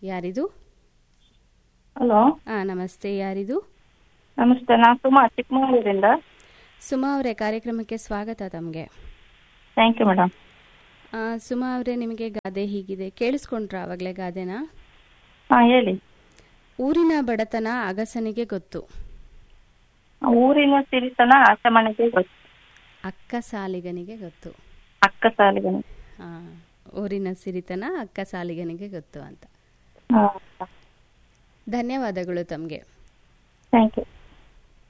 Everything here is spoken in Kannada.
ಯಾರಿದು ಹಲೋ ಹಾಂ ನಮಸ್ತೆ ಯಾರಿದು ನಮಸ್ತೆ ನಾನು ಸುಮಾ ಚಿಕ್ಕಮಗಳೂರಿಂದ ಸುಮಾ ಅವರೇ ಕಾರ್ಯಕ್ರಮಕ್ಕೆ ಸ್ವಾಗತ ತಮಗೆ ಥ್ಯಾಂಕ್ ಯು ಮೇಡಮ್ ಸುಮಾ ಅವರೇ ನಿಮಗೆ ಗಾದೆ ಹೀಗಿದೆ ಕೇಳಿಸ್ಕೊಂಡ್ರ ಆವಾಗಲೇ ಗಾದೆನ ಹಾಂ ಹೇಳಿ ಊರಿನ ಬಡತನ ಅಗಸನಿಗೆ ಗೊತ್ತು ಊರಿನ ಸಿರಿತನ ಆಚೆ ಮನೆಗೆ ಗೊತ್ತು ಅಕ್ಕ ಸಾಲಿಗನಿಗೆ ಗೊತ್ತು ಅಕ್ಕ ಸಾಲಿಗೆ ಆ, ಊರಿನ ಸಿರಿತನ ಅಕ್ಕ ಸಾಲಿಗನಿಗೆ ಗೊತ್ತು ಅಂತ ಹಾಂ ಧನ್ಯವಾದಗಳು ತಮಗೆ ಥ್ಯಾಂಕ್ ಯು